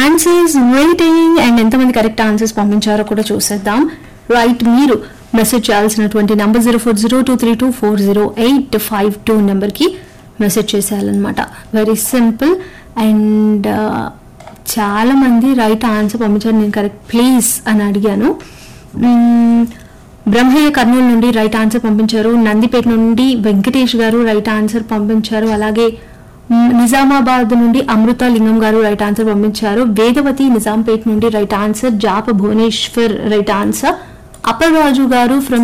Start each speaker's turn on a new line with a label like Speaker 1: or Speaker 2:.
Speaker 1: answers waiting and ఎంతమంది correct answers పంపించారో కూడా చూసేద్దాం రైట్ మీరు మెసేజ్ చేయాల్సినటువంటి number zero four zero two three two four zero eight five two నెంబర్కి మెసేజ్ చేసేయాలన్నమాట వెరీ సింపుల్ అండ్ చాలా మంది రైట్ ఆన్సర్ పంపించారు నేను కరెక్ట్ ప్లీజ్ అని అడిగాను మ్మ్, బ్రహ్మయ్య కర్నూలు నుండి రైట్ ఆన్సర్ పంపించారు నందిపేట నుండి వెంకటేష్ గారు రైట్ ఆన్సర్ పంపించారు అలాగే మ్, నిజామాబాద్ నుండి అమృత లింగం గారు రైట్ ఆన్సర్ పంపించారు వేదవతి నిజాంపేట్ నుండి రైట్ ఆన్సర్ జాప Bhubaneswar right answer Appalaraju garu from